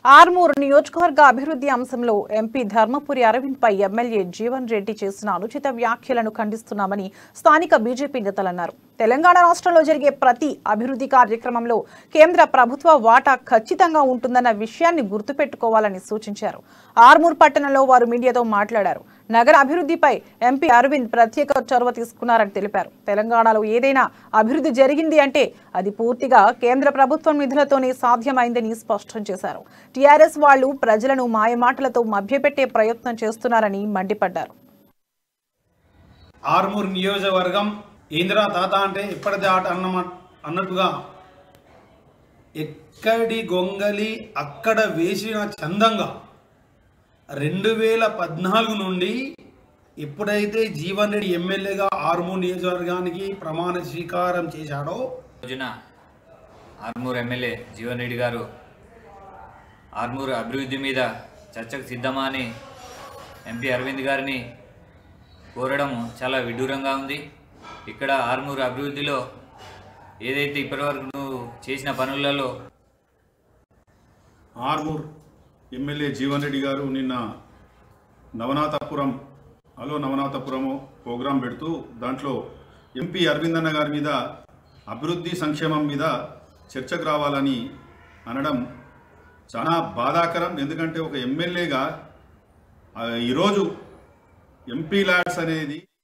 ఆర్మూర్ నియోజకవర్గ అభివృద్ధి అంశంలో ఎంపీ ధర్మపురి అరవింద్ పై ఎమ్మెల్యే జీవన్ రెడ్డి చేసిన అనుచిత వ్యాఖ్యలను ఖండిస్తున్నామని స్థానిక బీజేపీ నేతలు అన్నారు తెలంగాణ రాష్ట్రంలో జరిగే ప్రతి అభివృద్ధి కార్యక్రమంలో కేంద్ర ప్రభుత్వ వాటా ఖచ్చితంగా ఉంటుందన్న విషయాన్ని గుర్తుపెట్టుకోవాలని సూచించారు ఆర్మూర్ పట్టణంలో వారు మీడియాతో మాట్లాడారు నగర అభివృద్ధిపై ఎంపీ అరవింద్ ప్రత్యేక చొరవ తీసుకున్నారని తెలిపారు తెలంగాణలో ఏదైనా అభివృద్ధి జరిగింది అంటే అది పూర్తిగా కేంద్ర ప్రభుత్వం నిధులతోనే సాధ్యమైందని స్పష్టం చేశారు టీఆర్ఎస్ వాళ్లు ప్రజలను మాయమాటలతో మభ్యపెట్టే ప్రయత్నం చేస్తున్నారని మండిపడ్డారు ఆర్మూర్ నియోజకవర్గం ఏంద్రా తాత అంటే ఎప్పటిది ఆట అన్నమా అన్నట్టుగా ఎక్కడి గొంగలి అక్కడ వేసిన చందంగా రెండు వేల పద్నాలుగు నుండి ఎప్పుడైతే జీవన్ రెడ్డి ఎమ్మెల్యేగా ఆర్మూర్ నియోజకవర్గానికి ప్రమాణ స్వీకారం చేశాడో రోజున ఆర్మూర్ ఎమ్మెల్యే జీవన్ రెడ్డి గారు ఆర్మూర్ అభివృద్ధి మీద చర్చకు సిద్ధమా అని ఎంపీ అరవింద్ గారిని కోరడం చాలా విడ్డూరంగా ఉంది ఇక్కడ ఆర్మూర్ అభివృద్ధిలో ఏదైతే ఇప్పటివరకు నువ్వు చేసిన పనులలో ఆర్మూర్ ఎమ్మెల్యే జీవన్ రెడ్డి గారు నిన్న నవనాథపురం హలో నవనాథపురము ప్రోగ్రాం పెడుతూ దాంట్లో ఎంపీ అరవింద్ అన్న గారి మీద అభివృద్ధి సంక్షేమం మీద చర్చకు రావాలని అనడం చాలా బాధాకరం ఎందుకంటే ఒక ఎమ్మెల్యేగా ఆ, ఈరోజు ఎంపీ ల్యాడ్స్ అనేది